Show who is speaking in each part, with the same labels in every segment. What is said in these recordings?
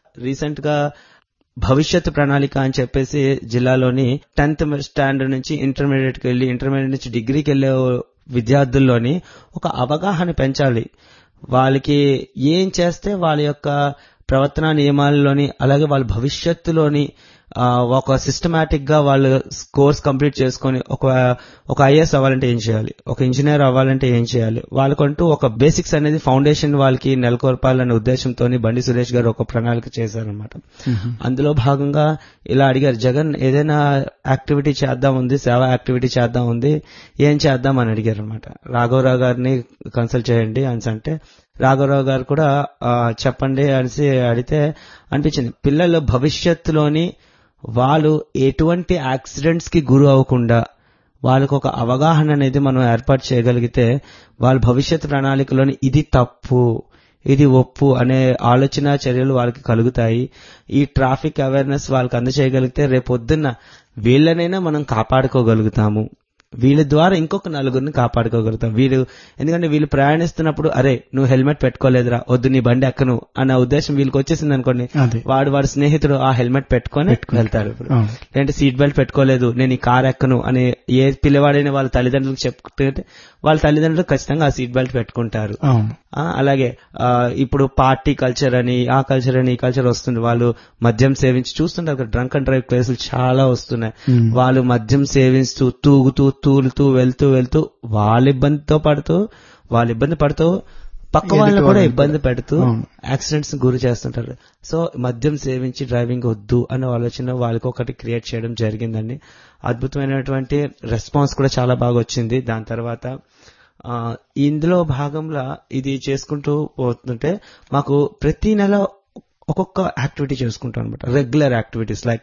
Speaker 1: Recent గా భవిష్యత్ ప్రణాళిక అని చెప్పేసి జిల్లాలోని టెన్త్ స్టాండర్డ్ నుంచి ఇంటర్మీడియట్ కి వెళ్ళి ఇంటర్మీడియట్ నుంచి డిగ్రీకి వెళ్ళే విద్యార్థుల్లోని ఒక అవగాహన పెంచాలి వాళ్ళకి ఏం చేస్తే వాళ్ళ యొక్క ప్రవర్తన నియమాలలోని అలాగే వాళ్ళ భవిష్యత్తులోని ఆ, ఒక సిస్టమేటిక్ గా వాళ్ళు కోర్స్ కంప్లీట్ చేసుకొని ఒక ఒక ఐఏఎస్ అవ్వాలంటే ఏం చేయాలి ఒక ఇంజనీర్ అవ్వాలంటే ఏం చేయాలి వాళ్ళకంటూ ఒక బేసిక్స్ అనేది ఫౌండేషన్ వాళ్ళకి నెలకొల్పాలనే ఉద్దేశంతో బండి సురేష్ గారు ఒక ప్రణాళిక చేశారనమాట అందులో భాగంగా ఇలా అడిగారు జగన్ ఏదైనా యాక్టివిటీ చేద్దాం ఉంది సేవా యాక్టివిటీ చేద్దాం ఉంది ఏం చేద్దాం అని అడిగారు అనమాట రాఘవరావు గారిని కన్సల్ట్ చేయండి అని అంటే రాఘవరావు గారు కూడా ఆ, చెప్పండి అనేసి అడిగితే అనిపించింది పిల్లల భవిష్యత్తులోని వాళ్ళు ఎటువంటి యాక్సిడెంట్స్ కి గురి అవ్వకుండా వాళ్ళకు ఒక అవగాహన అనేది మనం ఏర్పాటు చేయగలిగితే వాళ్ళ భవిష్యత్ ప్రణాళికలోని ఇది తప్పు ఇది ఒప్పు అనే ఆలోచన చర్యలు వాళ్ళకి కలుగుతాయి ఈ ట్రాఫిక్ అవేర్నెస్ వాళ్ళకి అందచేయగలిగితే రేపొద్దున్న వీళ్ళనైనా మనం కాపాడుకోగలుగుతాము వీళ్ళ ద్వారా ఇంకొక నలుగురిని కాపాడుకోగలుగుతాం వీళ్ళు ఎందుకంటే వీళ్ళు ప్రయాణిస్తున్నప్పుడు అరే నువ్వు హెల్మెట్ పెట్టుకోలేదురా వద్దు నీ బండి ఎక్కను అన్న ఉద్దేశం వీళ్ళకి వచ్చేసింది అనుకోండి
Speaker 2: అదే
Speaker 1: వాడు వాడి స్నేహితుడు ఆ హెల్మెట్ పెట్టుకొని వెళ్తారు ఇప్పుడు
Speaker 2: అవును.
Speaker 1: లేదంటే సీట్ బెల్ట్ పెట్టుకోలేదు నేను ఈ కార్ ఎక్కను అని ఏ పిల్లవాడైనా వాళ్ళ తల్లిదండ్రులకు చెప్తుంటే వాళ్ళ తల్లిదండ్రులు ఖచ్చితంగా ఆ సీట్ బెల్ట్ పెట్టుకుంటారు
Speaker 2: అవును
Speaker 1: ఆ, అలాగే ఆ, ఇప్పుడు పార్టీ కల్చర్ అని ఆ కల్చర్ అని ఈ కల్చర్ వస్తుంది వాళ్ళు మద్యం సేవించి చూస్తుంటారు డ్రంక్ అండ్ డ్రైవ్ కేసులు చాలా వస్తున్నాయి
Speaker 2: Hmm.
Speaker 1: వాళ్ళు మద్యం సేవిస్తూ తూగుతూ తూలుతూ వెళ్తూ వెళ్తూ వాళ్ళ ఇబ్బందితో పడుతూ వాళ్ళ ఇబ్బంది పడుతూ పక్క వాళ్ళని
Speaker 2: ఎదుటి
Speaker 1: కూడా
Speaker 2: వాళ్ళని
Speaker 1: ఇబ్బంది పెడుతూ
Speaker 2: అవును.
Speaker 1: యాక్సిడెంట్స్ గురి చేస్తుంటారు సో మద్యం సేవించి డ్రైవింగ్ వద్దు అనే ఆలోచన వాళ్ళకి ఒకటి క్రియేట్ చేయడం జరిగిందండి అద్భుతమైనటువంటి రెస్పాన్స్ కూడా చాలా బాగా వచ్చింది దాని తర్వాత ఆ, ఇందులో భాగంగా ఇది చేసుకుంటూ పోతుంటే మాకు ప్రతి నెల ఒక్కొక్క యాక్టివిటీ చేసుకుంటాం అనమాట రెగ్యులర్ యాక్టివిటీస్ లైక్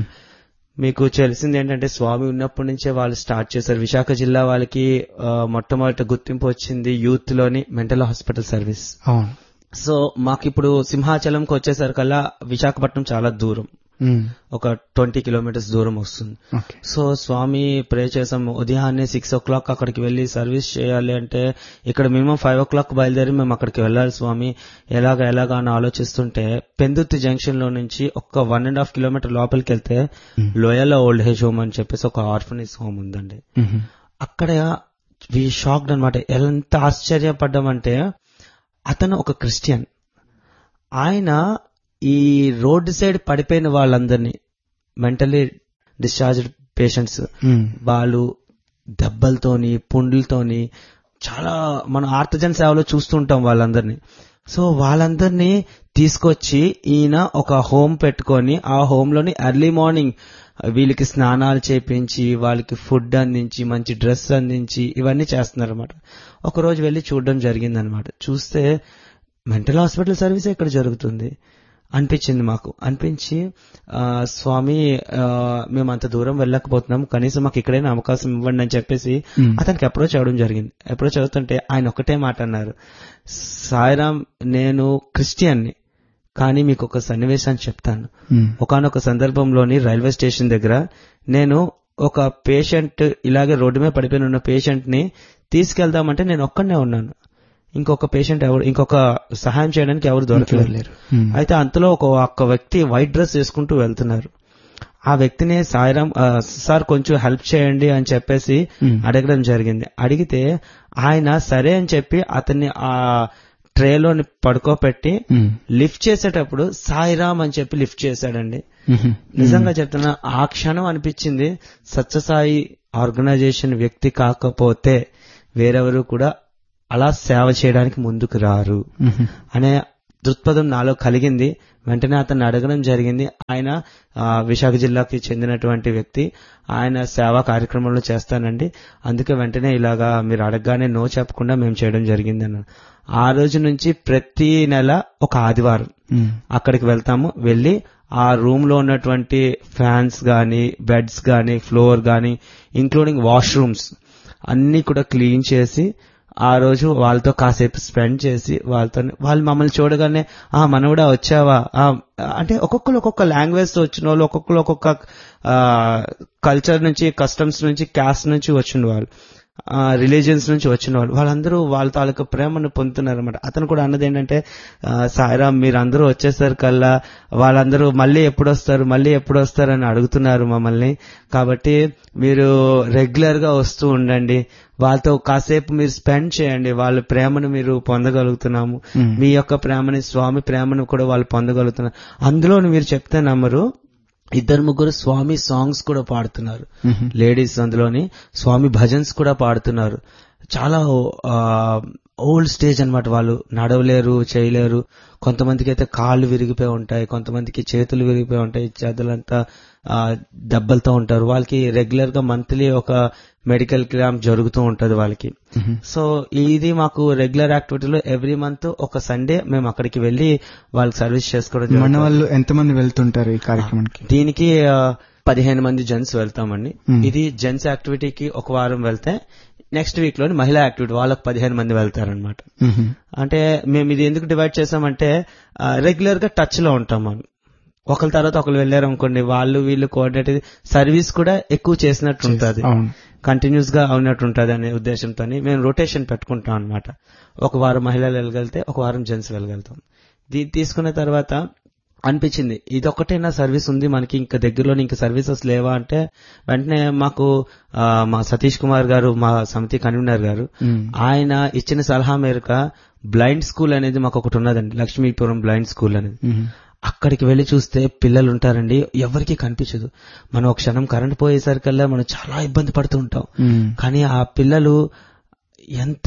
Speaker 1: మీకు తెలిసింది ఏంటంటే స్వామి ఉన్నప్పటి నుంచే వాళ్ళు స్టార్ట్ చేశారు విశాఖ జిల్లా వాళ్ళకి ఆ, మొట్టమొదటి గుర్తింపు వచ్చింది యూత్ లోని మెంటల్ హాస్పిటల్ సర్వీస్
Speaker 2: అవును
Speaker 1: సో మాకు ఇప్పుడు సింహాచలంకి వచ్చేసరికల్లా విశాఖపట్నం చాలా దూరం
Speaker 2: ఉమ్.
Speaker 1: ఒక ట్వంటీ కిలోమీటర్స్ దూరం వస్తుంది
Speaker 2: ఓకే
Speaker 1: సో స్వామి ప్రే చేసాం ఉదయాన్నే సిక్స్ ఓ క్లాక్ అక్కడికి వెళ్లి సర్వీస్ చేయాలి అంటే ఇక్కడ మినిమం ఫైవ్ ఓ క్లాక్ బయలుదేరి మేము అక్కడికి వెళ్ళాలి స్వామి ఎలాగ ఎలాగ అని ఆలోచిస్తుంటే పెందుర్తి జంక్షన్ లో నుంచి ఒక వన్ అండ్ హాఫ్ కిలోమీటర్ లోపలికి వెళ్తే లోయల ఓల్డ్ ఏజ్ హోమ్ అని చెప్పేసి ఒక ఆర్ఫనేజ్ హోమ్ ఉందండి
Speaker 2: ఉమ్.
Speaker 1: అక్కడ వి షాక్డ్ అనమాట ఎంత ఆశ్చర్యపడ్డామంటే అతను ఒక క్రిస్టియన్ ఆయన ఈ రోడ్డు సైడ్ పడిపోయిన వాళ్ళందరినీ మెంటలీ డిశ్చార్జ్డ్ పేషెంట్స్
Speaker 2: ఉమ్.
Speaker 1: వాళ్ళు దెబ్బలతోని పుండ్లతోని చాలా మన ఆర్తజన్ సేవలో చూస్తుంటాం వాళ్ళందరినీ సో వాళ్ళందరినీ తీసుకొచ్చి ఈయన ఒక హోమ్ పెట్టుకొని ఆ హోమ్ లోని ఎర్లీ మార్నింగ్ వీళ్ళకి స్నానాలు చేపించి వాళ్ళకి ఫుడ్ అందించి మంచి డ్రెస్ అందించి ఇవన్నీ చేస్తున్నారు అనమాట ఒక రోజు వెళ్ళి చూడడం జరిగింది అనమాట చూస్తే మెంటల్ హాస్పిటల్ సర్వీస్ ఇక్కడ జరుగుతుంది అనిపించింది మాకు అనిపించి ఆ, స్వామి ఆ, మేము అంత దూరం వెళ్ళకపోతున్నాం కనీసం మాకు ఇక్కడైనా అవకాశం ఇవ్వండి అని చెప్పేసి
Speaker 2: Hmm.
Speaker 1: అతనికి అప్రోచ్ అవ్వడం జరిగింది అప్రోచ్ అవుతుంటే ఆయన ఒకటే మాట అన్నారు సాయిరామ్ నేను క్రిస్టియన్ని కానీ మీకు ఒక సన్నివేశాన్ని చెప్తాను
Speaker 2: ఉమ్.
Speaker 1: ఒకనొక సందర్భంలోని రైల్వే స్టేషన్ దగ్గర నేను ఒక పేషెంట్ ఇలాగే రోడ్డు మీద పడిపోయిన ఉన్న పేషెంట్ ని తీసుకెళ్దామంటే నేను ఒక్కడనే ఉన్నాను ఇంకొక పేషెంట్ ఎవరు ఇంకొక సహాయం చేయడానికి ఎవరు దొరకలేదు
Speaker 2: వెళ్ళారు. ఉమ్.
Speaker 1: అయితే అంతలో ఒక ఒక్క వ్యక్తి వైట్ డ్రెస్ వేసుకుంటూ వెళ్తున్నారు ఆ వ్యక్తిని సాయిరామ్ ఆ, సార్ కొంచెం హెల్ప్ చేయండి అని చెప్పేసి
Speaker 2: Hmm.
Speaker 1: అడగడం జరిగింది అడిగితే ఆయన సరే అని చెప్పి అతన్ని ఆ ట్రేలోని పడుకోపెట్టి
Speaker 2: ఉమ్.
Speaker 1: లిఫ్ట్ చేసేటప్పుడు సాయిరామ్ అని చెప్పి లిఫ్ట్ చేశాడండి
Speaker 2: ఉమ్.
Speaker 1: నిజంగా చెప్తున్నా ఆ క్షణం అనిపించింది సత్యసాయి ఆర్గనైజేషన్ వ్యక్తి కాకపోతే వేరెవరు కూడా అలా సేవ చేయడానికి ముందుకు రారు
Speaker 2: ఉమ్.
Speaker 1: అనే దృక్పథం నాలో కలిగింది వెంటనే అతన్ని అడగడం జరిగింది ఆయన ఆ, విశాఖ జిల్లాకి చెందినటువంటి వ్యక్తి ఆయన సేవా కార్యక్రమంలో చేస్తానండి అందుకే వెంటనే ఇలాగా మీరు అడగగానే నో చెప్పకుండా మేము చేయడం జరిగింది అన్నాను ఆ రోజు నుంచి ప్రతి నెల ఒక ఆదివారం
Speaker 2: ఉమ్.
Speaker 1: అక్కడికి వెళ్తాము వెళ్ళి ఆ రూమ్ లో ఉన్నటువంటి ఫ్యాన్స్ గాని బెడ్స్ గాని ఫ్లోర్ గాని ఇంక్లూడింగ్ వాష్రూమ్స్ అన్ని కూడా క్లీన్ చేసి ఆ రోజు వాళ్ళతో కాసేపు స్పెండ్ చేసి వాళ్ళతో వాళ్ళు మమ్మల్ని చూడగానే ఆ మనవడా వచ్చావా ఆ, అంటే ఒక్కొక్కరు ఒక్కొక్క లాంగ్వేజ్ తో వచ్చిన వాళ్ళు ఒక్కొక్కరు ఒక్కొక్క కల్చర్ నుంచి కస్టమ్స్ నుంచి క్యాస్ట్ నుంచి వచ్చిన వాళ్ళు రిలీజియన్స్ నుంచి వచ్చిన వాళ్ళు వాళ్ళందరూ వాళ్ళ తాలూకా ప్రేమను పొందుతున్నారు అనమాట అతను కూడా అన్నది ఏంటంటే ఆ, సాయిరామ్ మీరందరూ వచ్చేసరికల్లా వాళ్ళందరూ మళ్ళీ ఎప్పుడు వస్తారు మళ్ళీ ఎప్పుడు వస్తారు అని అడుగుతున్నారు మమ్మల్ని కాబట్టి మీరు రెగ్యులర్ గా వస్తూ ఉండండి వాళ్ళతో కాసేపు మీరు స్పెండ్ చేయండి వాళ్ళ ప్రేమను మీరు పొందగలుగుతున్నాము
Speaker 2: మ్మ్.
Speaker 1: మీ యొక్క ప్రేమని స్వామి ప్రేమను కూడా వాళ్ళు పొందగలుగుతున్నారు అందులో మీరు చెప్తే నమ్మరు ఇద్దరు ముగ్గురు స్వామి సాంగ్స్ కూడా పాడుతున్నారు
Speaker 2: మ్మ్.
Speaker 1: లేడీస్ అందులోని స్వామి భజన్స్ కూడా పాడుతున్నారు చాలా ఓల్డ్ స్టేజ్ అన్నమాట వాళ్ళు నడవలేరు చేయలేరు కొంతమందికి అయితే కాళ్ళు విరిగిపోయి ఉంటాయి కొంతమందికి చేతులు విరిగిపోయి ఉంటాయి చేతులంతా ఆ, దెబ్బలతో ఉంటారు వాళ్ళకి రెగ్యులర్ గా మంత్లీ ఒక మెడికల్ క్యాంప్ జరుగుతూ ఉంటది వాళ్ళకి
Speaker 2: మ్మ్.
Speaker 1: సో ఇది మాకు రెగ్యులర్ యాక్టివిటీలో ఎవ్రీ మంత్ ఒక సండే మేము అక్కడికి వెళ్లి వాళ్ళకి సర్వీస్ చేసుకోవడం
Speaker 2: మన
Speaker 1: జరుగుతుంది.
Speaker 2: వాళ్ళు ఎంతమంది వెళ్తుంటారు ఈ కార్యక్రమానికి
Speaker 1: దీనికి ఆ, పదిహేను మంది జెంట్స్ వెళ్తామండి
Speaker 2: Hmm.
Speaker 1: ఇది జెంట్స్ యాక్టివిటీకి ఒక వారం వెళ్తే నెక్స్ట్ వీక్ లోని మహిళా యాక్టివిటీ వాళ్ళకి పదిహేను మంది వెళ్తారనమాట
Speaker 2: మ్మ్.
Speaker 1: అంటే మేము ఇది ఎందుకు డివైడ్ చేసామంటే రెగ్యులర్ గా టచ్ లో ఉంటాం మనం ఒకరి తర్వాత ఒకరు వెళ్ళారు అనుకోండి వాళ్ళు వీళ్ళు కోఆర్డినేట్ సర్వీస్ కూడా ఎక్కువ చేసినట్టు ఉంటుంది
Speaker 2: అవును
Speaker 1: కంటిన్యూస్ గా అవునట్టు ఉంటుంది అనే ఉద్దేశంతో మేము రొటేషన్ పెట్టుకుంటాం అన్నమాట ఒక వారం మహిళలు వెళ్ళగలితే ఒక వారం జెంట్స్ వెళ్ళగలుగుతాం దీన్ని తీసుకున్న తర్వాత అనిపించింది ఇదొక్కటే నా సర్వీస్ ఉంది మనకి ఇంకా దగ్గరలో ఇంకా సర్వీసెస్ లేవా అంటే వెంటనే మాకు ఆ, మా సతీష్ కుమార్ గారు మా సమితి కన్వీనర్ గారు
Speaker 2: మ్మ్.
Speaker 1: ఆయన ఇచ్చిన సలహా మేరకు బ్లైండ్ స్కూల్ అనేది మాకు ఒకటి ఉన్నదండి లక్ష్మీపురం బ్లైండ్ స్కూల్ అనేది
Speaker 2: మ్మ్.
Speaker 1: అక్కడికి వెళ్లి చూస్తే పిల్లలు ఉంటారండి ఎవరికి కనిపించదు మనం ఒక క్షణం కరెంట్ పోయేసరికల్లా మనం చాలా ఇబ్బంది పడుతూ ఉంటాం
Speaker 2: మ్మ్.
Speaker 1: కానీ ఆ పిల్లలు ఎంత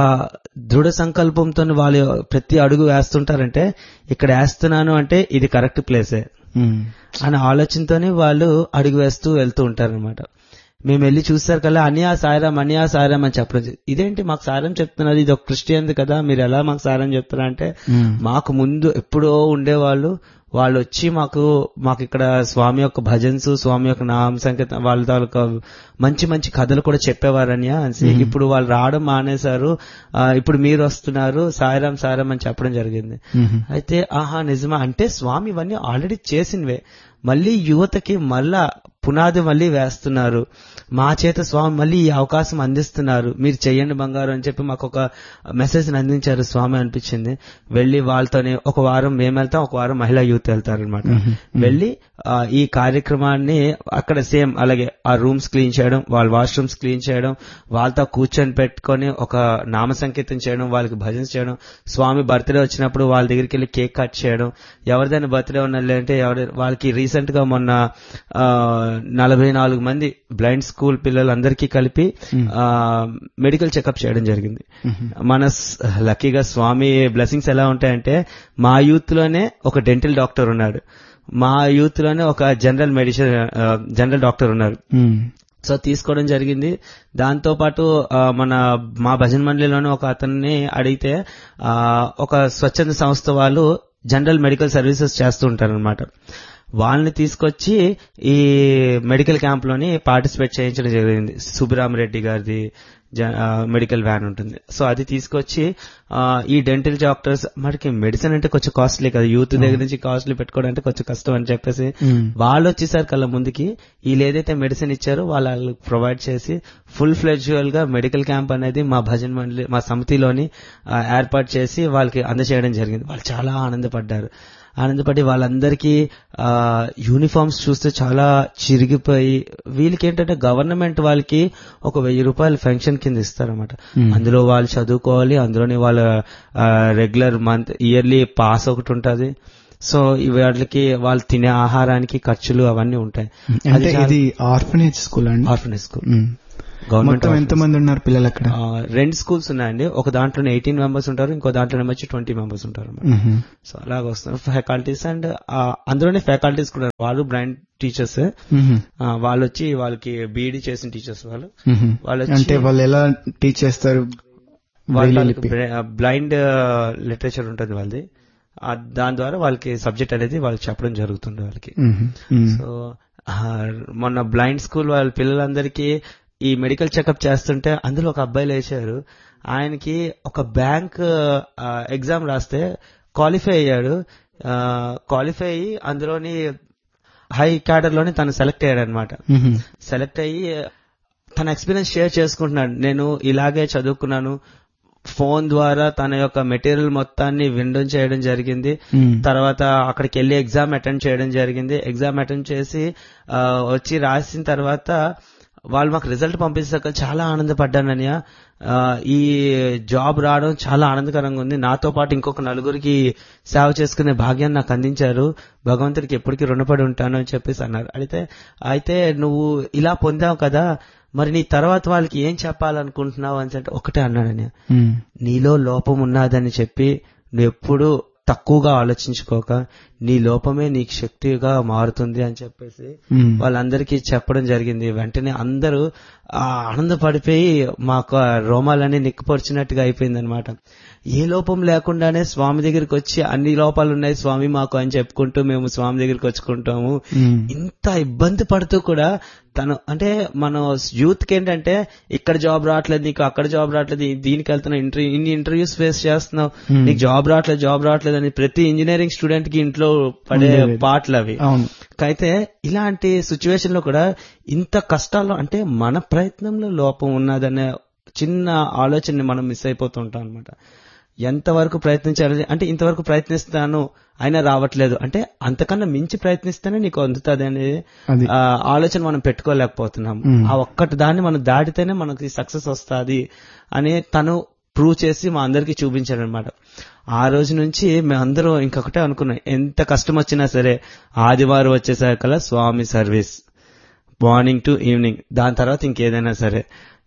Speaker 1: దృఢ సంకల్పంతో వాళ్ళు ప్రతి అడుగు వేస్తుంటారంటే ఇక్కడ వేస్తున్నాను అంటే ఇది కరెక్ట్ ప్లేసే
Speaker 2: మ్మ్.
Speaker 1: అనే ఆలోచనతోనే వాళ్ళు అడుగు వేస్తూ వెళ్తూ ఉంటారనమాట మేము వెళ్ళి చూస్తారు కల్లా అనియా సాయిరామ్ అనియా సాయిరామ్ అని చెప్పడం జరిగింది. ఇదేంటి మాకు సారం చెప్తున్నారు ఇది ఒక క్రిస్టియన్ కదా మీరు ఎలా మాకు సారం చెప్తున్నారు అంటే
Speaker 2: మ్మ్.
Speaker 1: మాకు ముందు ఎప్పుడో ఉండేవాళ్ళు వాళ్ళు వచ్చి మాకు మాకు ఇక్కడ స్వామి యొక్క భజన్స్ స్వామి యొక్క నామ సంకేతం వాళ్ళ తాలూకా మంచి మంచి కథలు కూడా చెప్పేవారని అనేసి ఇప్పుడు వాళ్ళు రావడం మానేశారు ఆ, ఇప్పుడు మీరు వస్తున్నారు సాయిరాం సాయిరాం అని చెప్పడం జరిగింది
Speaker 2: మ్మ్.
Speaker 1: అయితే ఆహా నిజమా అంటే స్వామి ఇవన్నీ ఆల్రెడీ చేసినవే మళ్ళీ యువతకి మళ్ళా పునాది మళ్ళీ వేస్తున్నారు మా చేత స్వామి మళ్ళీ ఈ అవకాశం అందిస్తున్నారు మీరు చెయ్యండి బంగారు అని చెప్పి మాకు ఒక మెసేజ్ అందించారు స్వామి అనిపించింది వెళ్ళి వాళ్ళతోనే ఒక వారం మేము వెళ్తాం ఒక వారం మహిళా యూత్ వెళ్తారనమాట వెళ్ళి ఆ, ఈ కార్యక్రమాన్ని అక్కడ సేమ్ అలాగే ఆ రూమ్స్ క్లీన్ చేయడం వాళ్ళ వాష్రూమ్స్ క్లీన్ చేయడం వాళ్ళతో కూర్చొని పెట్టుకొని ఒక నామ సంకీర్తన చేయడం వాళ్ళకి భజన చేయడం స్వామి బర్త్డే వచ్చినప్పుడు వాళ్ళ దగ్గరికి వెళ్ళి కేక్ కట్ చేయడం ఎవరిదైనా బర్త్డే ఉన్న అంటే ఎవరి వాళ్ళకి రీసెంట్ గా మొన్న ఆ, నలభై నాలుగు మంది బ్లైండ్ స్కూల్ పిల్లలందరికీ కలిపి ఆ, మెడికల్ చెకప్ చేయడం జరిగింది మన స్- లక్కీగా స్వామి బ్లెస్సింగ్స్ ఎలా ఉంటాయంటే మా యూత్ లోనే ఒక డెంటల్ డాక్టర్ ఉన్నాడు మా యూత్ లోనే ఒక జనరల్ మెడిసిన్ జనరల్ డాక్టర్ ఉన్నారు
Speaker 2: మ్మ్.
Speaker 1: సో తీసుకోవడం జరిగింది దాంతో పాటు ఆ, మన మా భజన మండలిలోనే ఒక అతన్ని అడిగితే ఆ, ఒక స్వచ్ఛంద సంస్థ వాళ్ళు జనరల్ మెడికల్ సర్వీసెస్ చేస్తూ ఉంటారు అనమాట వాళ్ళని తీసుకొచ్చి ఈ మెడికల్ క్యాంప్ లోని పార్టిసిపేట్ చేయించడం జరిగింది సుబ్బరామరెడ్డి గారిది జ- ఆ, మెడికల్ వ్యాన్ ఉంటుంది సో అది తీసుకొచ్చి ఆ, ఈ డెంటల్ డాక్టర్స్ మనకి మెడిసిన్ అంటే కొంచెం కాస్ట్లీ కదా యూత్ దగ్గర నుంచి కాస్ట్లీ పెట్టుకోవడం అంటే కొంచెం కష్టం అని చెప్పేసి
Speaker 2: మ్మ్.
Speaker 1: వాళ్ళు వచ్చేసారు కళ్ళ ముందుకి వీళ్ళు ఏదైతే మెడిసిన్ ఇచ్చారో వాళ్ళు ప్రొవైడ్ చేసి ఫుల్ ఫ్లెడ్జువల్ గా మెడికల్ క్యాంప్ అనేది మా భజన్ మండలి మా సమితిలోని ఆ, ఏర్పాటు చేసి వాళ్ళకి అందజేయడం జరిగింది వాళ్ళు చాలా ఆనందపడ్డారు ఆనందపడి వాళ్ళందరికీ ఆ, యూనిఫామ్స్ చూస్తే చాలా చిరిగిపోయి వీళ్ళకి ఏంటంటే గవర్నమెంట్ వాళ్ళకి ఒక వెయ్యి రూపాయలు ఫెన్షన్ కింద ఇస్తారన్నమాట అందులో వాళ్ళు చదువుకోవాలి అందులోనే వాళ్ళ రెగ్యులర్ మంత్ ఇయర్లీ పాస్ ఒకటి ఉంటుంది సో వాటికి వాళ్ళు తినే ఆహారానికి ఖర్చులు అవన్నీ ఉంటాయి
Speaker 2: అంటే ఇది ఆర్ఫనేజ్ స్కూల్ అండి
Speaker 1: ఆర్ఫనేజ్ స్కూల్
Speaker 2: మ్మ్.
Speaker 1: గవర్నమెంట్
Speaker 2: మొత్తం ఎంత మంది ఉన్నారు పిల్లలు అక్కడ
Speaker 1: ఆ, రెండు స్కూల్స్ ఉన్నాయండి ఒక దాంట్లో ఎయిటీన్ మెంబర్స్ ఉంటారు ఇంకో దాంట్లో వచ్చి ట్వంటీ మెంబర్స్ ఉంటారు అన్నమాట.
Speaker 2: మ్మ్.
Speaker 1: సో అలాగ వస్తున్నారు ఫ్యాకల్టీస్ అండ్ అందులోనే ఫ్యాకల్టీస్ కూడా వాళ్ళు బ్రైండ్ టీచర్స్
Speaker 2: మ్మ్.
Speaker 1: వాళ్ళు వచ్చి వాళ్ళకి బీఈడి చేసిన టీచర్స్ వాళ్ళు
Speaker 2: మ్మ్.
Speaker 1: వాళ్ళు వచ్చి-
Speaker 2: అంటే వాళ్ళు ఎలా టీచ్ చేస్తారు
Speaker 1: వాళ్ళ
Speaker 2: బ్రెయిలీ లిపి.
Speaker 1: బ్లైండ్ లిటరేచర్ ఉంటుంది వాళ్ళది ఆ, దాని ద్వారా వాళ్ళకి సబ్జెక్ట్ అనేది వాళ్ళకి చెప్పడం జరుగుతుంది వాళ్ళకి
Speaker 2: మ్మ్. మ్మ్.
Speaker 1: సో ఆ, మొన్న బ్లైండ్ స్కూల్ వాళ్ళ పిల్లలందరికీ ఈ మెడికల్ చెకప్ చేస్తుంటే అందులో ఒక అబ్బాయి లేచారు ఆయనకి ఒక బ్యాంక్ ఎగ్జామ్ రాస్తే క్వాలిఫై అయ్యాడు క్వాలిఫై అయ్యి అందులోని హై క్యాడర్ లోని తను సెలెక్ట్ అయ్యాడు అనమాట
Speaker 2: మ్మ్.
Speaker 1: సెలెక్ట్ అయ్యి తన ఎక్స్పీరియన్స్ షేర్ చేసుకుంటున్నాడు నేను ఇలాగే చదువుకున్నాను ఫోన్ ద్వారా తన యొక్క మెటీరియల్ మొత్తాన్ని వినడం చేయడం జరిగింది
Speaker 2: మ్మ్.
Speaker 1: తర్వాత అక్కడికి వెళ్ళి ఎగ్జామ్ అటెండ్ చేయడం జరిగింది ఎగ్జామ్ అటెండ్ చేసి ఆ, వచ్చి రాసిన తర్వాత వాళ్ళు మాకు రిజల్ట్ పంపించాక చాలా ఆనందపడ్డానయ్య ఆ, ఈ జాబ్ రావడం చాలా ఆనందకరంగా ఉంది నాతో పాటు ఇంకొక నలుగురికి సేవ చేసుకునే భాగ్యాన్ని నాకు అందించారు భగవంతుడికి ఎప్పటికీ రుణపడి ఉంటాను అని చెప్పేసి అన్నారు అయితే అయితే నువ్వు ఇలా పొందావు కదా మరి నీ తర్వాత వాళ్ళకి ఏం చెప్పాలనుకుంటున్నావు అని అంటే ఒకటే అన్నాడని
Speaker 2: మ్మ్.
Speaker 1: నీలో లోపం ఉన్నదని చెప్పి నువ్వు ఎప్పుడు తక్కువగా ఆలోచించుకోక నీ లోపమే నీకు శక్తిగా మారుతుంది అని చెప్పేసి
Speaker 2: మ్మ్.
Speaker 1: వాళ్ళందరికీ చెప్పడం జరిగింది వెంటనే అందరూ ఆ ఆనందపడిపోయి మాకు ఆ రోమాలన్నీ నిక్కుపరిచినట్టుగా అయిపోయింది అనమాట ఏ లోపం లేకుండానే స్వామి దగ్గరికి వచ్చి అన్ని లోపాలు ఉన్నాయి స్వామి మాకు అని చెప్పుకుంటూ మేము స్వామి దగ్గరికి వచ్చుకుంటాము
Speaker 2: మ్మ్.
Speaker 1: ఇంత ఇబ్బంది పడుతూ కూడా తను అంటే మనం యూత్ కి ఏంటంటే ఇక్కడ జాబ్ రావట్లేదు నీకు అక్కడ జాబ్ రావట్లేదు దీనికి వెళ్తున్నావు ఇంటర్వ్యూ ఇన్ని ఇంటర్వ్యూస్ ఫేస్ చేస్తున్నావు
Speaker 2: Hmm.
Speaker 1: నీకు జాబ్ రావట్లేదు జాబ్ రావట్లేదు అని ప్రతి ఇంజనీరింగ్ స్టూడెంట్ కి ఇంట్లో పడే
Speaker 2: ఉండేది.
Speaker 1: పాటలు అవి
Speaker 2: అవును
Speaker 1: అయితే ఇలాంటి సిచ్యువేషన్ లో కూడా ఇంత కష్టాల్లో అంటే మన ప్రయత్నంలో లోపం ఉన్నదనే చిన్న ఆలోచనని మనం మిస్ అయిపోతుంటాం అనమాట ఎంతవరకు ప్రయత్నించాలి అంటే ఇంతవరకు ప్రయత్నిస్తాను అయినా రావట్లేదు అంటే అంతకన్నా మించి ప్రయత్నిస్తేనే నీకు అందుతుంది అనేది
Speaker 2: అది
Speaker 1: ఆ, ఆలోచన మనం పెట్టుకోలేకపోతున్నాం
Speaker 2: మ్మ్.
Speaker 1: ఆ ఒక్కటి దాన్ని మనం దాటితేనే మనకి సక్సెస్ వస్తుంది అని తను ప్రూవ్ చేసి మా అందరికి చూపించాడు అనమాట ఆ రోజు నుంచి మేమందరం ఇంకొకటే అనుకున్నాం ఎంత కష్టం వచ్చినా సరే ఆదివారం వచ్చేసరికల్లా స్వామి సర్వీస్ మార్నింగ్ టు ఈవినింగ్ దాని తర్వాత ఇంకేదైనా సరే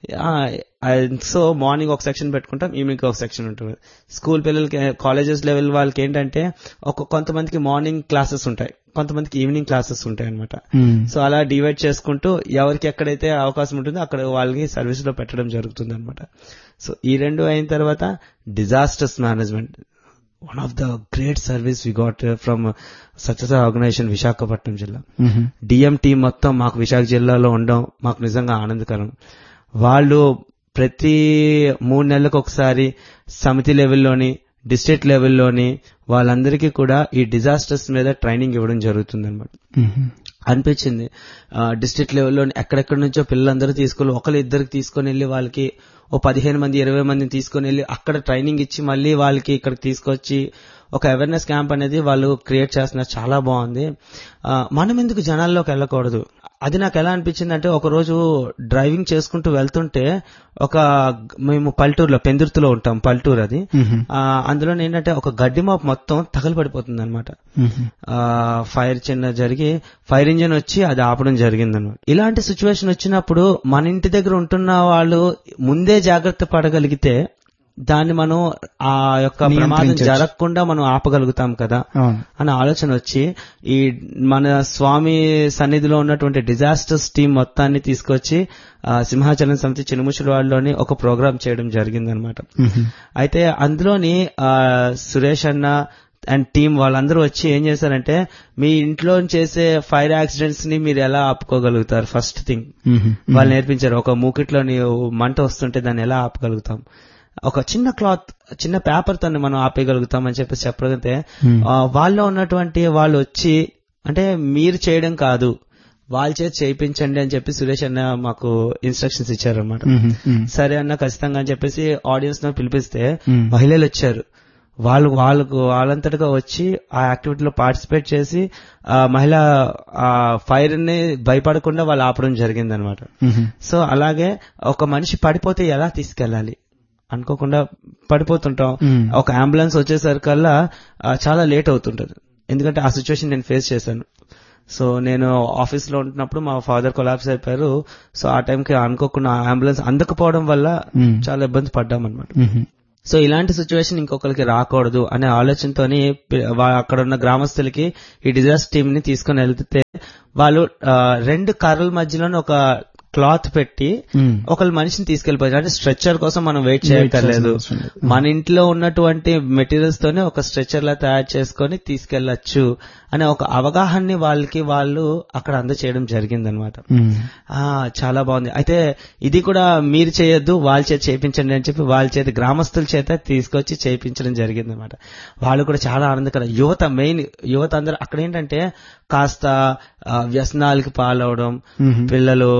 Speaker 1: సో మార్నింగ్ ఒక సెక్షన్ పెట్టుకుంటాం ఈవినింగ్ ఒక సెక్షన్ ఉంటుంది స్కూల్ పిల్లలకి కాలేజెస్ లెవెల్ వాళ్ళకి ఏంటంటే ఒక కొంతమందికి మార్నింగ్ క్లాసెస్ ఉంటాయి కొంతమందికి ఈవినింగ్ క్లాసెస్ ఉంటాయి అనమాట
Speaker 2: మ్మ్.
Speaker 1: సో అలా డివైడ్ చేసుకుంటూ ఎవరికి ఎక్కడైతే అవకాశం ఉంటుందో అక్కడ వాళ్ళకి సర్వీస్ లో పెట్టడం జరుగుతుంది అనమాట సో ఈ రెండు అయిన తర్వాత disasters management one of the great service we got from success organisation Visakhapatnam జిల్లా
Speaker 2: మ్మ్.
Speaker 1: డిఎం టీం మొత్తం మాకు విశాఖ జిల్లాలో ఉండడం మాకు నిజంగా ఆనందకరం వాళ్ళు ప్రతి మూడు నెలలకు ఒకసారి సమితి లెవెల్లోని డిస్ట్రిక్ట్ లెవెల్లోని వాళ్ళందరికీ కూడా ఈ డిజాస్టర్స్ మీద ట్రైనింగ్ ఇవ్వడం జరుగుతుంది అనమాట
Speaker 2: మ్మ్.
Speaker 1: అనిపించింది డిస్ట్రిక్ట్ లెవెల్లో ఎక్కడెక్కడి నుంచో పిల్లలందరూ తీసుకొని ఒకరు ఇద్దరికి తీసుకొని వెళ్ళి వాళ్ళకి ఓ పదిహేను మంది ఇరవై మందిని తీసుకొని వెళ్ళి అక్కడ ట్రైనింగ్ ఇచ్చి మళ్ళీ వాళ్ళకి ఇక్కడికి తీసుకొచ్చి ఒక అవేర్నెస్ క్యాంప్ అనేది వాళ్ళు క్రియేట్ చేస్తున్నారు చాలా బాగుంది ఆ, మనం ఎందుకు జనాల్లోకి వెళ్ళకూడదు అది నాకు ఎలా అనిపించింది అంటే ఒక రోజు డ్రైవింగ్ చేసుకుంటూ వెళ్తుంటే ఒక మేము పల్లెటూరులో పెందుర్తిలో ఉంటాం పల్లెటూరు అది
Speaker 2: మ్మ్.
Speaker 1: ఆ, అందులో ఏంటంటే ఒక గడ్డి మాప్ మొత్తం తగలబడిపోతుంది అనమాట
Speaker 2: మ్మ్.
Speaker 1: ఆ, ఫైర్ చిన్న జరిగి ఫైర్ ఇంజిన్ వచ్చి అది ఆపడం జరిగింది అనమాట ఇలాంటి సిచ్యువేషన్ వచ్చినప్పుడు మన ఇంటి దగ్గర ఉంటున్న వాళ్ళు ముందే జాగ్రత్త పడగలిగితే దాన్ని మనం ఆ యొక్క ప్రమాదం
Speaker 2: నియంత్రించొచ్చు.
Speaker 1: జరగకుండా మనం ఆపగలుగుతాం కదా
Speaker 2: అవును
Speaker 1: అనే ఆలోచన వచ్చి ఈ మన స్వామి సన్నిధిలో ఉన్నటువంటి డిజాస్టర్స్ టీం మొత్తాన్ని తీసుకొచ్చి ఆ, సింహాచలం సమితి చినుముచులవాడలోని ఒక ప్రోగ్రామ్ చేయడం జరిగిందనమాట
Speaker 2: మ్మ్.
Speaker 1: అయితే అందులోని ఆ, సురేష్ అన్న అండ్ టీం వాళ్ళందరూ వచ్చి ఏం చేశారంటే మీ ఇంట్లో చేసే ఫైర్ యాక్సిడెంట్స్ ని మీరు ఎలా ఆపుకోగలుగుతారు ఫస్ట్ థింగ్
Speaker 2: మ్మ్.
Speaker 1: వాళ్ళు నేర్పించారు ఒక మూకిట్లోని మంట వస్తుంటే దాన్ని ఎలా ఆపగలుగుతాం ఒక చిన్న క్లాత్ చిన్న పేపర్ తోని మనం ఆపేయగలుగుతాం అని చెప్పేసి చెప్పగలిగితే
Speaker 2: Hmm.
Speaker 1: ఆ, వాళ్ళలో ఉన్నటువంటి వాళ్ళు వచ్చి అంటే మీరు చేయడం కాదు వాళ్ళ చేత చేయించండి అని చెప్పి సురేష్ అన్న మాకు ఇన్స్ట్రక్షన్స్ ఇచ్చారనమాట
Speaker 2: మ్మ్. మ్మ్.
Speaker 1: సరే అన్న ఖచ్చితంగా అని చెప్పేసి ఆడియన్స్ ను పిలిపిస్తే
Speaker 2: Hmm.
Speaker 1: మహిళలు వచ్చారు వాళ్ళు వాళ్ళకు వాళ్ళంతటిగా వచ్చి ఆ యాక్టివిటీలో పార్టిసిపేట్ చేసి ఆ మహిళ ఆ ఫైర్ ని భయపడకుండా వాళ్ళు ఆపడం జరిగింది అనమాట
Speaker 2: మ్మ్.
Speaker 1: సో అలాగే ఒక మనిషి పడిపోతే ఎలా తీసుకెళ్ళాలి అనుకోకుండా పడిపోతుంటాం
Speaker 2: Hmm.
Speaker 1: ఒక అంబులెన్స్ వచ్చేసరికల్లా ఆ, చాలా లేట్ అవుతుంటది ఎందుకంటే ఆ సిచ్యువేషన్ నేను ఫేస్ చేశాను సో నేను ఆఫీస్ లో ఉంటున్నప్పుడు మా ఫాదర్ కొలాప్స్ అయిపోయారు సో ఆ టైంకి అనుకోకుండా అంబులెన్స్ అందకపోవడం వల్ల
Speaker 2: Hmm.
Speaker 1: చాలా ఇబ్బంది పడ్డాం అనమాట
Speaker 2: మ్మ్.
Speaker 1: సో ఇలాంటి సిచ్యువేషన్ ఇంకొకరికి రాకూడదు అనే ఆలోచనతోని పి- వా- అక్కడ ఉన్న గ్రామస్తులకి ఈ డిజాస్టర్ టీమ్ ని తీసుకుని వెళ్తే వాళ్ళు ఆ, రెండు కర్రల మధ్యలోనే ఒక క్లాత్ పెట్టి
Speaker 2: మ్మ్.
Speaker 1: ఒకళ్ళు మనిషిని తీసుకెళ్లిపోయారు అంటే స్ట్రెచ్చర్ కోసం మనం వెయిట్ చేయక్కర్లేదు
Speaker 2: చేయాల్సిన అవసరం లేదు.
Speaker 1: మన ఇంట్లో ఉన్నటువంటి మెటీరియల్స్ తోనే ఒక స్ట్రెచ్చర్ లా తయారు చేసుకొని తీసుకెళ్లొచ్చు అనే ఒక అవగాహనని వాళ్ళకి వాళ్ళు అక్కడ అందచేయడం జరిగిందనమాట
Speaker 2: మ్మ్.
Speaker 1: ఆ చాలా బాగుంది అయితే ఇది కూడా మీరు చేయొద్దు వాళ్ళ చేత చేయించండి అని చెప్పి వాళ్ళ చేత గ్రామస్తుల చేత తీసుకొచ్చి చేయించడం జరిగింది అనమాట వాళ్ళు కూడా చాలా ఆనందకరం యువత మెయిన్ యువత అందరూ అక్కడ ఏంటంటే కాస్త ఆ, వ్యసనాలకి పాలవడం
Speaker 2: మ్మ్.
Speaker 1: పిల్లలు ఆ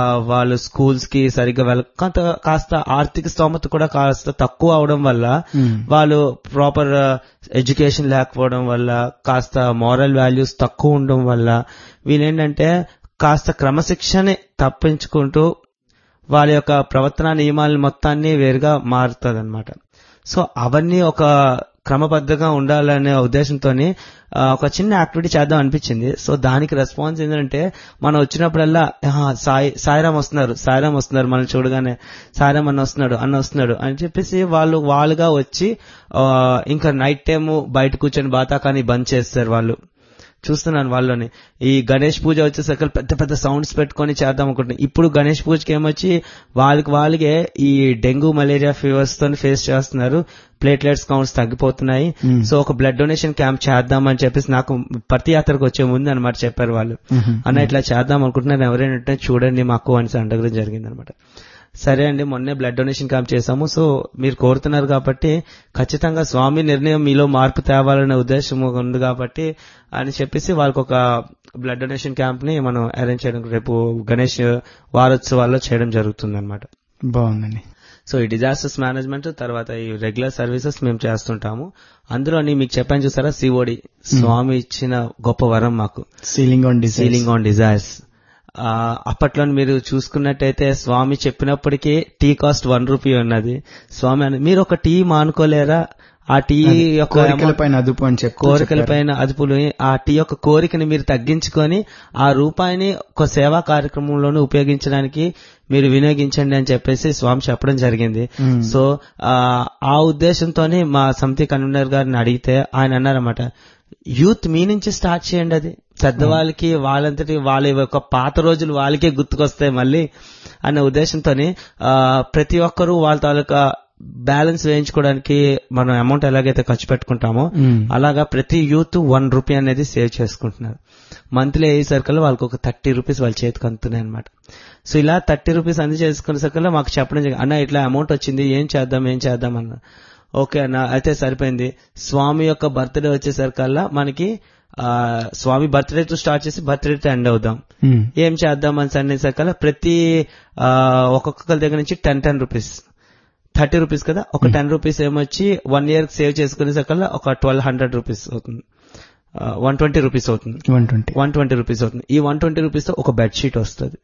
Speaker 1: వాళ్ళు స్కూల్స్ కి సరిగ్గా వెళ్ళ కొంత కాస్త ఆర్థిక స్తోమత కూడా కాస్త తక్కువ అవడం వల్ల
Speaker 2: మ్మ్.
Speaker 1: వాళ్ళు ప్రాపర్ ఎడ్యుకేషన్ లేకపోవడం వల్ల కాస్త మారల్ వాల్యూస్ తక్కువ ఉండడం వల్ల వీళ్ళేంటంటే కాస్త క్రమశిక్షణ తప్పించుకుంటూ వాళ్ళ యొక్క ప్రవర్తన నియమాల మొత్తాన్ని వేరుగా మారుతుంది సో అవన్నీ ఒక క్రమబద్ధంగా ఉండాలనే ఉద్దేశంతో ఒక చిన్న యాక్టివిటీ చేద్దాం అనిపించింది సో దానికి రెస్పాన్స్ ఏంటంటే మనం వచ్చినప్పుడల్లా "ఆహా, సాయి సాయిరామ్ వస్తున్నారు సాయిరామ్ వస్తున్నారు మనం చూడగానే సాయిరామ్ అన్న వస్తున్నాడు అన్న వస్తున్నాడు అని చెప్పేసి వాళ్ళు వాళ్ళుగా వచ్చి ఆ, ఇంకా నైట్ టైం బయట కూర్చొని బాతాకాని బంద్ చేస్తారు వాళ్ళు చూస్తున్నాను వాళ్ళని ఈ గణేష్ పూజ వచ్చేసరికి పెద్ద పెద్ద సౌండ్స్ పెట్టుకొని చేద్దాం అనుకుంటున్నాను ఇప్పుడు గణేష్ పూజకి ఏమొచ్చి వాళ్ళకి వాళ్ళకే ఈ డెంగ్యూ మలేరియా ఫీవర్స్ తో ఫేస్ చేస్తున్నారు ప్లేట్లెట్స్ కౌంట్స్ తగ్గిపోతున్నాయి
Speaker 2: Hmm.
Speaker 1: సో ఒక బ్లడ్ డొనేషన్ క్యాంప్ చేద్దాం అని చెప్పేసి నాకు ప్రతి యాత్రకు వచ్చే ముందు అనమాట చెప్పారు వాళ్ళు
Speaker 2: మ్మ్.
Speaker 1: అన్న ఇట్లా చేద్దాం అనుకుంటున్నాను ఎవరైనా ఉంటే చూడండి మాకు అని అడగడం జరిగింది అనమాట సరే అండి మొన్నే బ్లడ్ డొనేషన్ క్యాంప్ చేశాము సో మీరు కోరుతున్నారు కాబట్టి ఖచ్చితంగా స్వామి నిర్ణయం మీలో మార్పు తేవాలనే ఉద్దేశం ఉంది కాబట్టి అని చెప్పేసి వాళ్ళకి ఒక బ్లడ్ డొనేషన్ క్యాంప్ ని మనం అరేంజ్ చేయడం రేపు గణేష్ వారోత్సవాల్లో చేయడం జరుగుతుంది అనమాట
Speaker 2: బాగుందండి
Speaker 1: సో ఈ డిజాస్టర్స్ మేనేజ్మెంట్ తర్వాత ఈ రెగ్యులర్ సర్వీసెస్ మేము చేస్తుంటాము అందులోని మీకు చెప్పాను చూసారా సిఓడి స్వామి ఇచ్చిన గొప్ప వరం మాకు
Speaker 2: సీలింగ్ ఆన్ డిసైలింగ్
Speaker 1: సీలింగ్ ఆన్ డిజైర్స్ అప్పట్లో మీరు చూసుకున్నట్టయితే స్వామి చెప్పినప్పటికీ టీ కాస్ట్ వన్ రూపీ ఉన్నది స్వామి అని మీరు ఒక టీ మానుకోలేరా ఆ టీ యొక్క
Speaker 2: కోరికల
Speaker 1: amount-
Speaker 2: పైన అదుపు అని చెప్పి
Speaker 1: కోరికల పైన అదుపులు ఆ టీ యొక్క కోరికని మీరు తగ్గించుకొని ఆ రూపాయిని ఒక సేవా కార్యక్రమంలోనూ ఉపయోగించడానికి మీరు వినియోగించండి అని చెప్పేసి స్వామి చెప్పడం జరిగింది
Speaker 2: మ్మ్.
Speaker 1: సో ఆ ఆ ఉద్దేశంతోనే మా సమితి కన్వీనర్ గారిని అడిగితే ఆయన అన్నారన్నమాట యూత్ మీ నుంచి స్టార్ట్ చేయండి అది పెద్దవాళ్ళకి వాళ్ళంతటి వాళ్ళ యొక్క పాత రోజులు వాళ్ళకే గుర్తుకొస్తాయి మళ్ళీ అనే ఉద్దేశంతోని ఆ, ప్రతి ఒక్కరూ వాళ్ళ తాలూకా బ్యాలెన్స్ వేయించుకోవడానికి మనం అమౌంట్ ఎలాగైతే ఖర్చు పెట్టుకుంటామో
Speaker 2: మ్మ్.
Speaker 1: అలాగా ప్రతి యూత్ వన్ రూపీ అనేది సేవ్ చేసుకుంటున్నారు మంత్లీ అయ్యేసరికల్లా వాళ్ళకి ఒక థర్టీ రూపీస్ వాళ్ళ చేతికి అందుతున్నాయి అనమాట సో ఇలా థర్టీ రూపీస్ అంది చేసుకునేసరికల్లా మాకు చెప్పడం జరిగింది అన్న ఇట్లా అమౌంట్ వచ్చింది ఏం చేద్దాం ఏం చేద్దాం అన్న ఓకే అన్న అయితే సరిపోయింది స్వామి యొక్క బర్త్డే వచ్చేసరికల్లా మనకి ఆ, స్వామి బర్త్డే తో స్టార్ట్ చేసి బర్త్డే తో ఎండ్ అవుదాం
Speaker 2: మ్మ్.
Speaker 1: ఏం చేద్దాం అని అనేసరికల్లా ప్రతి ఆ, ఒక్కొక్కరి దగ్గర నుంచి ten ten rupees thirty rupees కదా ఒక టెన్ రూపీస్ ఏమొచ్చి వన్ ఇయర్ సేవ్ చేసుకునేసరికల్లా ఒక ట్వెల్వ్ హండ్రెడ్ రూపీస్ అవుతుంది వన్ ట్వంటీ రూపీస్ అవుతుంది
Speaker 2: one twenty
Speaker 1: one twenty rupees అవుతుంది ఈ వన్ ట్వంటీ రూపీస్ తో ఒక బెడ్షీట్ వస్తుంది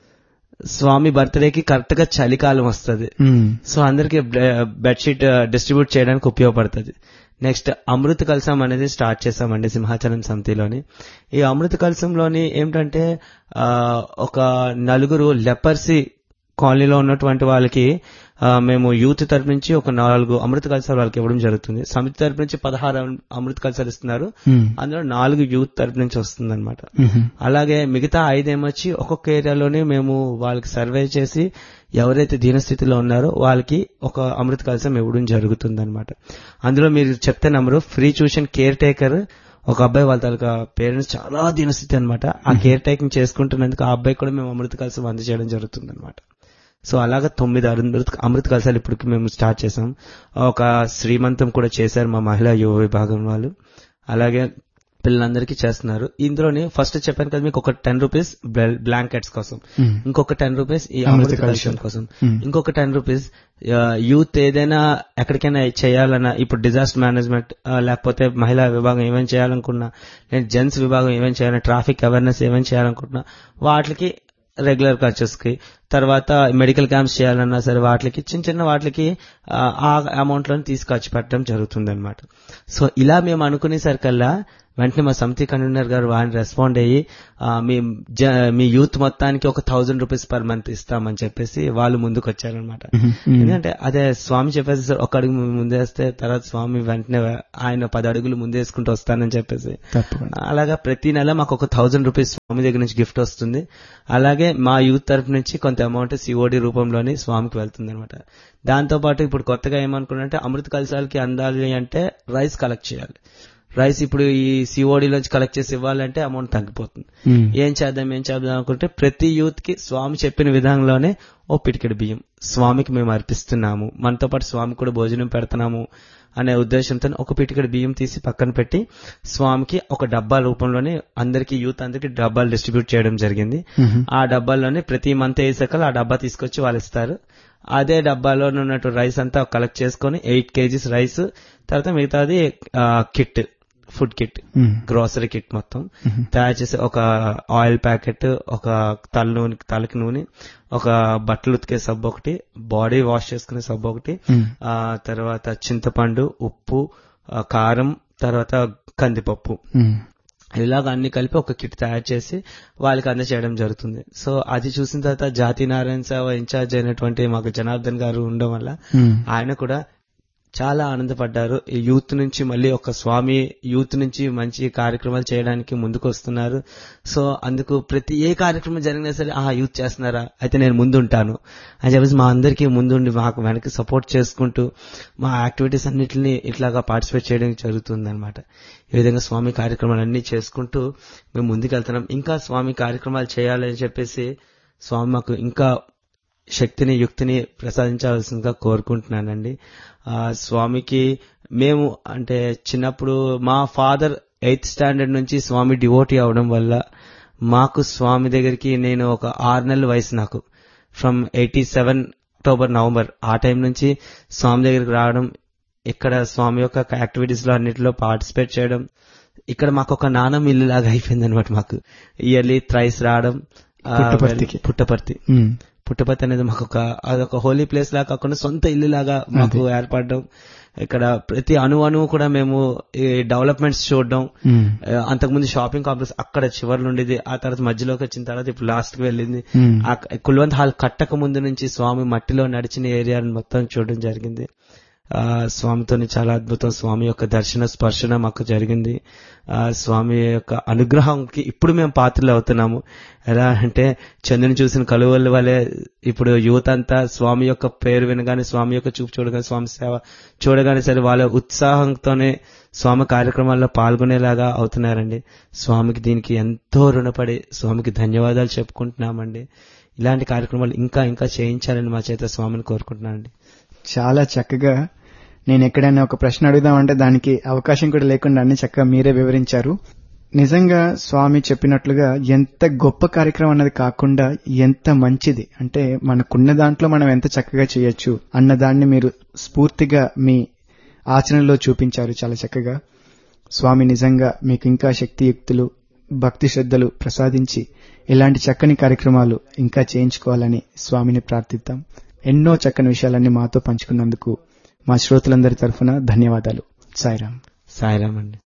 Speaker 1: స్వామి బర్త్డేకి కరెక్ట్ గా చలికాలం వస్తుంది
Speaker 2: మ్మ్.
Speaker 1: సో అందరికి బెడ్షీట్ డిస్ట్రిబ్యూట్ చేయడానికి ఉపయోగపడుతుంది నెక్స్ట్ అమృత కలసం అనేది స్టార్ట్ చేసామండి సింహాచలం సమితిలోని ఈ అమృత కలసంలోని ఏమిటంటే ఆ, ఒక నలుగురు లెపర్సీ కాలనీలో ఉన్నటువంటి వాళ్ళకి ఆ, మేము యూత్ తరపు నుంచి ఒక నాలుగు అమృత కలసాలు వాళ్ళకి ఇవ్వడం జరుగుతుంది సమితి తరపు నుంచి పదహారు అమృత కలసాలు ఇస్తున్నారు
Speaker 2: మ్మ్.
Speaker 1: అందులో నాలుగు యూత్ తరపు నుంచి వస్తుంది
Speaker 2: మ్మ్.
Speaker 1: అలాగే మిగతా ఐదేమొచ్చి ఒక్కొక్క ఏరియాలోనే మేము వాళ్ళకి సర్వే చేసి ఎవరైతే దీనస్థితిలో ఉన్నారో వాళ్ళకి ఒక అమృత కలసం ఇవ్వడం జరుగుతుంది అనమాట అందులో మీరు చెప్తే నమ్మరు ఫ్రీ ట్యూషన్ కేర్ టేకర్ ఒక అబ్బాయి వాళ్ళ తాలూకా పేరెంట్స్ చాలా దీనస్థితి అనమాట ఆ కేర్ టేకింగ్ చేసుకుంటున్నందుకు ఆ అబ్బాయి కూడా మేము అమృత కలసం అందజేయడం జరుగుతుంది అనమాట సో అలాగా తొమ్మిది అమృత అమృత కలసాలు ఇప్పటికి మేము స్టార్ట్ చేసాం ఒక శ్రీమంతం కూడా చేశారు మా మహిళా యువ విభాగం వాళ్ళు అలాగే పిల్లలందరికీ చేస్తున్నారు ఇందులోని ఫస్ట్ చెప్పాను కదా మీకు ఒక టెన్ రూపీస్ బ్లాంకెట్స్ కోసం
Speaker 2: మ్మ్.
Speaker 1: ఇంకొక టెన్ రూపీస్ ఈ
Speaker 2: అమృత
Speaker 1: అమృత కలశం
Speaker 2: కలశం.
Speaker 1: కోసం
Speaker 2: మ్మ్.
Speaker 1: ఇంకొక టెన్ రూపీస్ యూత్ ఏదైనా ఎక్కడికైనా చేయాలన్నా ఇప్పుడు డిజాస్టర్ మేనేజ్మెంట్ లేకపోతే మహిళా విభాగం ఏమైనా చేయాలనుకున్నా లేదా జెంట్స్ విభాగం ఏమైనా చేయాలన్నా ట్రాఫిక్ అవేర్నెస్ ఏమైనా చేయాలనుకుంటున్నా వాటికి రెగ్యులర్ ఖర్చెస్ కి తర్వాత మెడికల్ క్యాంప్స్ చేయాలన్నా సరే వాటికి చిన్న చిన్న వాటికి ఆ, ఆ అమౌంట్ లోని తీసి ఖర్చు పెట్టడం జరుగుతుంది అనమాట సో ఇలా మేము అనుకునేసరికల్లా వెంటనే మా సమితి కన్వీనర్ గారు వారిని రెస్పాండ్ అయ్యి ఆ, మీ జ- మీ యూత్ మొత్తానికి ఒక థౌజండ్ రూపీస్ పర్ మంత్ ఇస్తామని చెప్పేసి వాళ్ళు ముందుకు వచ్చారనమాట
Speaker 2: మ్మ్.
Speaker 1: ఎందుకంటే అదే స్వామి చెప్పేసి సార్ ఒక అడుగు ముందేస్తే తర్వాత స్వామి వెంటనే ఆయన పది అడుగులు ముందేసుకుంటూ వస్తానని చెప్పేసి
Speaker 2: తప్పకుండా
Speaker 1: అలాగా ప్రతి నెల మాకు ఒక థౌజండ్ రూపీస్ స్వామి దగ్గర నుంచి గిఫ్ట్ వస్తుంది అలాగే మా యూత్ తరఫు నుంచి కొంత అమౌంట్ సిఓడి రూపంలోని స్వామికి వెళ్తుంది అనమాట దాంతో పాటు ఇప్పుడు కొత్తగా ఏమనుకున్నారంటే అమృత కలశాలకి అందాలి అంటే రైస్ కలెక్ట్ చేయాలి రైస్ ఇప్పుడు ఈ సిఓడి నుంచి కలెక్ట్ చేసి ఇవ్వాలంటే అమౌంట్ తగ్గిపోతుంది
Speaker 2: ఉమ్,
Speaker 1: ఏం చేద్దాం ఏం చేద్దాం అనుకుంటే ప్రతి యూత్ కి స్వామి చెప్పిన విధంలోనే ఓ పిటికెడు బియ్యం స్వామికి మేము అర్పిస్తున్నాము మనతో పాటు స్వామి కూడా భోజనం పెడుతున్నాము అనే ఉద్దేశంతో ఒక పిటికెడు బియ్యం తీసి పక్కన పెట్టి స్వామికి ఒక డబ్బా రూపంలోనే అందరికి యూత్ అందరికి డబ్బాలు డిస్ట్రిబ్యూట్ చేయడం జరిగింది
Speaker 2: ఉమ్,
Speaker 1: ఆ డబ్బాల్లోనే ప్రతి మంత్ వేసాక ఆ డబ్బా తీసుకొచ్చి వాళ్ళు ఇస్తారు అదే డబ్బాలో ఉన్నట్టు రైస్ అంతా కలెక్ట్ చేసుకొని ఎయిట్ కేజీస్ రైస్ తర్వాత మిగతాది kit food kit
Speaker 2: um,
Speaker 1: grocery kit మొత్తం తయారు చేసి ఒక ఆయిల్ ప్యాకెట్ ఒక తల నూనె తలకి నూనె ఒక బట్టలు ఉతికే సబ్బు ఒకటి బాడీ వాష్ చేసుకునే సబ్బు ఒకటి
Speaker 2: ఉమ్,
Speaker 1: ఆ తర్వాత చింతపండు ఉప్పు ఆ, కారం తర్వాత కందిపప్పు
Speaker 2: ఉమ్,
Speaker 1: ఇలాగ అన్ని కలిపి ఒక కిట్ తయారు చేసి వాళ్ళకి అందజేయడం జరుగుతుంది సో అది చూసిన తర్వాత జాతి నారాయణ సేవ ఇన్ఛార్జ్ అయినటువంటి మాకు జనార్దన్ గారు ఉండడం వల్ల
Speaker 2: ఉమ్,
Speaker 1: ఆయన కూడా చాలా ఆనందపడ్డారు ఈ యూత్ నుంచి మళ్ళీ ఒక స్వామి యూత్ నుంచి మంచి కార్యక్రమాలు చేయడానికి ముందుకు వస్తున్నారు సో అందుకు ప్రతి ఏ కార్యక్రమం జరిగినా సరే ఆ యూత్ చేస్తున్నారా అయితే నేను ముందుంటాను అని చెప్పేసి మా అందరికీ ముందుండి మాకు వెనక్కి సపోర్ట్ చేసుకుంటూ మా యాక్టివిటీస్ అన్నిటిని ఇట్లాగా పార్టిసిపేట్ చేయడం జరుగుతుంది అనమాట ఈ విధంగా స్వామి కార్యక్రమాలన్నీ చేసుకుంటూ మేము ముందుకెళ్తున్నాం ఇంకా స్వామి కార్యక్రమాలు చేయాలని చెప్పేసి స్వామి మాకు ఇంకా శక్తిని యుక్తిని ప్రసాదించాల్సిందిగా కోరుకుంటున్నానండి ఆ స్వామికి మేము అంటే చిన్నప్పుడు మా ఫాదర్ ఎయిత్ స్టాండర్డ్ నుంచి స్వామి డివోటీ అవడం వల్ల మాకు స్వామి దగ్గరికి నేను ఒక ఆరు నెలల వయసు నాకు from eighty seven October November ఆ టైం నుంచి స్వామి దగ్గరికి రావడం ఇక్కడ స్వామి యొక్క యాక్టివిటీస్ లో అన్నిటిలో పార్టిసిపేట్ చేయడం ఇక్కడ మాకు ఒక నానం ఇల్లు లాగా అయిపోయింది అనమాట మాకు ఇయర్లీ థ్రైస్ రావడం ఆ,
Speaker 2: పుట్టపర్తికి.
Speaker 1: పుట్టపర్తి
Speaker 2: ఉమ్,
Speaker 1: పుట్టపర్తి అనేది మాకు ఒక అదొక హోలీ ప్లేస్ లాగా కాకుండా సొంత ఇల్లు లాగా మాకు ఏర్పడడం ఇక్కడ ప్రతి అణు అణువు కూడా మేము ఈ డెవలప్మెంట్స్ చూడడం
Speaker 2: ఉమ్,
Speaker 1: ఆ, అంతకుముందు షాపింగ్ కాంప్లెక్స్ అక్కడ చివరి ఉండేది ఆ తర్వాత మధ్యలోకి వచ్చిన తర్వాత ఇప్పుడు లాస్ట్ కి వెళ్ళింది
Speaker 2: ఉమ్,
Speaker 1: ఆ కుల్వంత్ హాల్ కట్టక ముందు నుంచి స్వామి మట్టిలో నడిచిన ఏరియాను మొత్తం చూడడం జరిగింది ఆ స్వామితోని చాలా అద్భుతం స్వామి యొక్క దర్శన స్పర్శన మాకు జరిగింది ఆ స్వామి యొక్క అనుగ్రహంకి ఇప్పుడు మేము పాత్రలు అవుతున్నాము ఎలా అంటే చంద్రుని చూసిన కలువల వలె ఇప్పుడు యువత అంతా స్వామి యొక్క పేరు వినగానే స్వామి యొక్క చూపు చూడగానే స్వామి సేవ చూడగానే సరే వాళ్ళ ఉత్సాహంతోనే స్వామి కార్యక్రమాల్లో పాల్గొనేలాగా అవుతున్నారండి స్వామికి దీనికి ఎంతో రుణపడి స్వామికి ధన్యవాదాలు చెప్పుకుంటున్నామండి ఇలాంటి కార్యక్రమాలు ఇంకా ఇంకా చేయించాలని మా చేత స్వామిని కోరుకుంటున్నానండి
Speaker 2: చాలా చక్కగా నేను ఎక్కడైనా ఒక ప్రశ్న అడుగుదామంటే దానికి అవకాశం కూడా లేకుండా అన్ని చక్కగా మీరే వివరించారు నిజంగా స్వామి చెప్పినట్లుగా ఎంత గొప్ప కార్యక్రమం అన్నది కాకుండా ఎంత మంచిది అంటే మనకున్న దాంట్లో మనం ఎంత చక్కగా చేయొచ్చు అన్న దాన్ని మీరు స్ఫూర్తిగా మీ ఆచరణలో చూపించారు చాలా చక్కగా స్వామి నిజంగా మీకు ఇంకా శక్తియుక్తులు భక్తి శ్రద్ధలు ప్రసాదించి ఇలాంటి చక్కని కార్యక్రమాలు ఇంకా చేయించుకోవాలని స్వామిని ప్రార్థిద్దాం ఎన్నో చక్కని విషయాలన్నీ మాతో పంచుకున్నందుకు మా శ్రోతలందరి తరఫున ధన్యవాదాలు సాయిరాం
Speaker 1: సాయిరామ్ అండి